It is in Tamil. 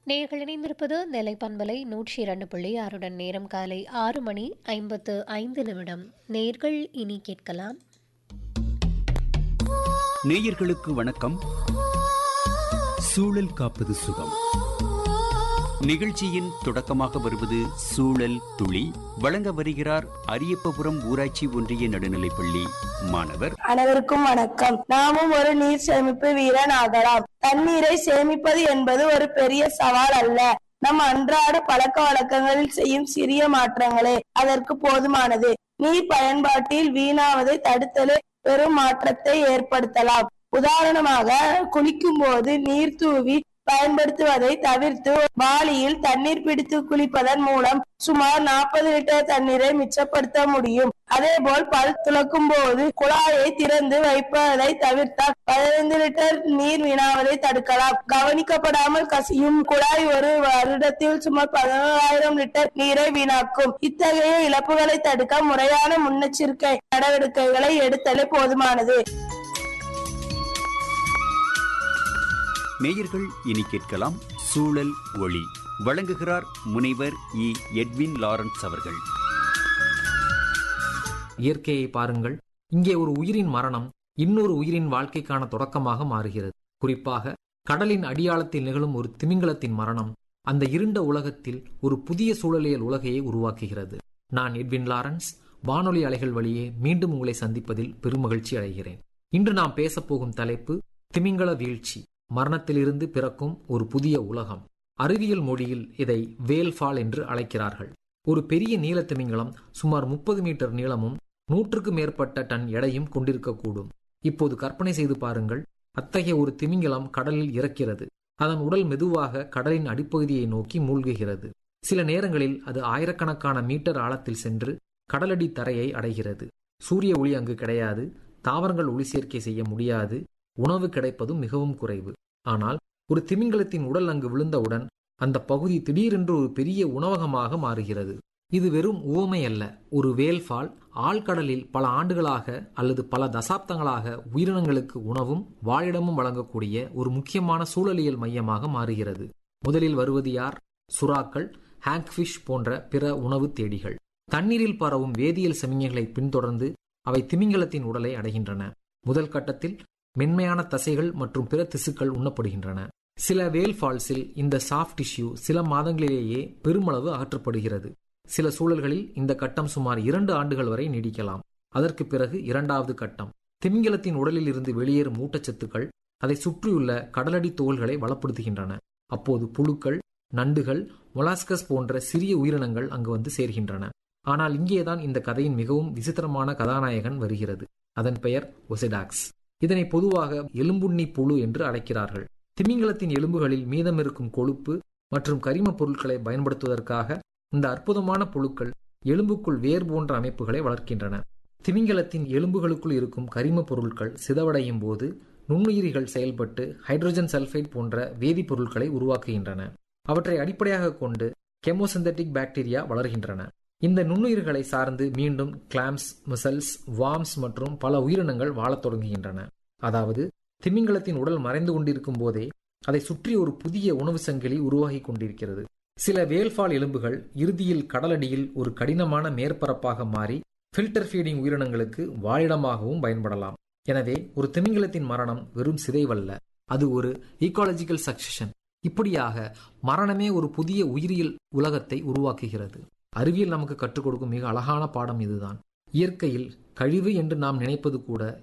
நேர்கள் இணைந்திருப்பது நெல்லை பண்பலை நூற்றி இரண்டு புள்ளி ஆறுடன் நேரம் காலை ஆறு மணி ஐம்பத்து ஐந்து நிமிடம் நேர்கள் இனி கேட்கலாம் நேயர்களுக்கு வணக்கம் சூழல் காப்பது சுகம் நிகழ்ச்சியின் தொடக்கமாக வருவது சூழல் துளி வழங்க வருகிறார் அரியப்பபுரம் ஊராட்சி ஒன்றிய நடுநிலைப்பள்ளி மாணவர் அனைவருக்கும் வணக்கம் நாமும் ஒரு நீர் சேமிப்பு வீரன் ஆகலாம் தண்ணீரை சேமிப்பது என்பது ஒரு பெரிய சவால் அல்ல நம் அன்றாட பழக்க வழக்கங்களில் செய்யும் சிறிய மாற்றங்களே அதற்கு போதுமானது நீர் பயன்பாட்டில் வீணாவதை தடுத்தலே பெரும் மாற்றத்தை ஏற்படுத்தலாம் உதாரணமாக குளிக்கும் போது நீர் தூவி பயன்படுத்துவதை தவிர்த்து வாளியில் தண்ணீர் பிடித்து குளிப்பதன் மூலம் சுமார் நாற்பது லிட்டர் தண்ணீரை மிச்சப்படுத்த முடியும் அதேபோல் பல் துலக்கும் போது குழாயை திறந்து வைப்பதை தவிர்த்தால் பதினைந்து லிட்டர் நீர் வீணாவதை தடுக்கலாம் கவனிக்கப்படாமல் கசியும் குழாய் ஒரு வருடத்தில் சுமார் பதினோராயிரம் லிட்டர் நீரை வீணாக்கும் இத்தகைய இழப்புகளை தடுக்க முறையான முன்னெச்சரிக்கை நடவடிக்கைகளை எடுத்தலே போதுமானது நேயர்கள் இனி கேட்கலாம் சூழல் ஒளி வழங்குகிறார் முனைவர் இ எட்வின் லாரன்ஸ் அவர்கள் இயற்கையை பாருங்கள் இங்கே ஒரு உயிரின் மரணம் இன்னொரு உயிரின் வாழ்க்கைக்கான தொடக்கமாக மாறுகிறது குறிப்பாக கடலின் அடியாளத்தில் நிகழும் ஒரு திமிங்கலத்தின் மரணம் அந்த இருண்ட உலகத்தில் ஒரு புதிய சூழலியல் உலகையை உருவாக்குகிறது நான் எட்வின் லாரன்ஸ் வானொலி அலைகள் வழியே மீண்டும் உங்களை சந்திப்பதில் பெருமகிழ்ச்சி அடைகிறேன் இன்று நாம் பேசப்போகும் தலைப்பு திமிங்கல வீழ்ச்சி மரணத்திலிருந்து பிறக்கும் ஒரு புதிய உலகம் அறிவியல் மொழியில் இதை வேல்ஃபால் என்று அழைக்கிறார்கள் ஒரு பெரிய நீல திமிங்கலம் சுமார் முப்பது மீட்டர் நீளமும் நூற்றுக்கு மேற்பட்ட டன் எடையும் கொண்டிருக்கக்கூடும் இப்போது கற்பனை செய்து பாருங்கள் அத்தகைய ஒரு திமிங்கலம் கடலில் இறக்கிறது அதன் உடல் மெதுவாக கடலின் அடிப்பகுதியை நோக்கி மூழ்குகிறது சில நேரங்களில் அது ஆயிரக்கணக்கான மீட்டர் ஆழத்தில் சென்று கடலடி தரையை அடைகிறது சூரிய ஒளி அங்கு கிடையாது தாவரங்கள் ஒளி சேர்க்கை செய்ய முடியாது உணவு கிடைப்பதும் மிகவும் குறைவு ஆனால் ஒரு திமிங்கலத்தின் உடல் அங்கு விழுந்தவுடன் அந்த பகுதி திடீரென்று ஒரு பெரிய உணவகமாக மாறுகிறது இது வெறும் உவமை அல்ல ஒரு வேல்ஃபால் ஆழ்கடலில் பல ஆண்டுகளாக அல்லது பல தசாப்தங்களாக உயிரினங்களுக்கு உணவும் வாழிடமும் வழங்கக்கூடிய ஒரு முக்கியமான சூழலியல் மையமாக மாறுகிறது முதலில் வருவது யார் சுறாக்கள் ஹேங்க்ஃபிஷ் போன்ற பிற உணவு தேடிகள் தண்ணீரில் பரவும் வேதியியல் சமிஞைகளை பின்தொடர்ந்து அவை திமிங்கலத்தின் உடலை அடைகின்றன முதல் கட்டத்தில் மென்மையான தசைகள் மற்றும் பிற திசுக்கள் உண்ணப்படுகின்றன சில வேல் ஃபால்ஸில் இந்த சாஃப்ட் டிஷ்யூ சில மாதங்களிலேயே பெருமளவு அகற்றப்படுகிறது சில சூழல்களில் இந்த கட்டம் சுமார் இரண்டு ஆண்டுகள் வரை நீடிக்கலாம் அதற்கு பிறகு இரண்டாவது கட்டம் திமிங்கலத்தின் உடலில் இருந்து வெளியேறும் ஊட்டச்சத்துக்கள் அதை சுற்றியுள்ள கடலடி தோள்களை வளப்படுத்துகின்றன அப்போது புழுக்கள் நண்டுகள் மொலாஸ்கஸ் போன்ற சிறிய உயிரினங்கள் அங்கு வந்து சேர்கின்றன ஆனால் இங்கேதான் இந்த கதையின் மிகவும் விசித்திரமான கதாநாயகன் வருகிறது அதன் பெயர் ஒசிடாக்ஸ் இதனை பொதுவாக எலும்புண்ணி புழு என்று அழைக்கிறார்கள் திமிங்கலத்தின் எலும்புகளில் மீதமிருக்கும் கொழுப்பு மற்றும் கரிம பொருட்களை பயன்படுத்துவதற்காக இந்த அற்புதமான புழுக்கள் எலும்புக்குள் வேர் போன்ற அமைப்புகளை வளர்க்கின்றன திமிங்கலத்தின் எலும்புகளுக்குள் இருக்கும் கரிம பொருட்கள் சிதவடையும் போது நுண்ணுயிரிகள் செயல்பட்டு ஹைட்ரஜன் சல்ஃபைட் போன்ற வேதிப்பொருட்களை உருவாக்குகின்றன அவற்றை அடிப்படையாக கொண்டு கெமோசிந்தட்டிக் பாக்டீரியா வளர்கின்றன இந்த நுண்ணுயிர்களை சார்ந்து மீண்டும் கிளாம்ஸ் மிசல்ஸ் வார்ம்ஸ் மற்றும் பல உயிரினங்கள் வாழத் தொடங்குகின்றன அதாவது திமிங்கலத்தின் உடல் மறைந்து கொண்டிருக்கும் போதே அதை சுற்றி ஒரு புதிய உணவு சங்கிலி உருவாகி கொண்டிருக்கிறது சில வேல்ஃபால் எலும்புகள் இறுதியில் கடலடியில் ஒரு கடினமான மேற்பரப்பாக மாறி ஃபில்டர் ஃபீடிங் உயிரினங்களுக்கு வாழிடமாகவும் பயன்படலாம் எனவே ஒரு திமிங்கலத்தின் மரணம் வெறும் சிதைவல்ல அது ஒரு ஈக்காலஜிக்கல் சக்சஷன் இப்படியாக மரணமே ஒரு புதிய உயிரியல் உலகத்தை உருவாக்குகிறது அறிவியல் நமக்கு கற்றுக் கொடுக்கும் மிக அழகான பாடம் இதுதான் இயற்கையில் கழிவு என்று நாம் நினைப்பது கூட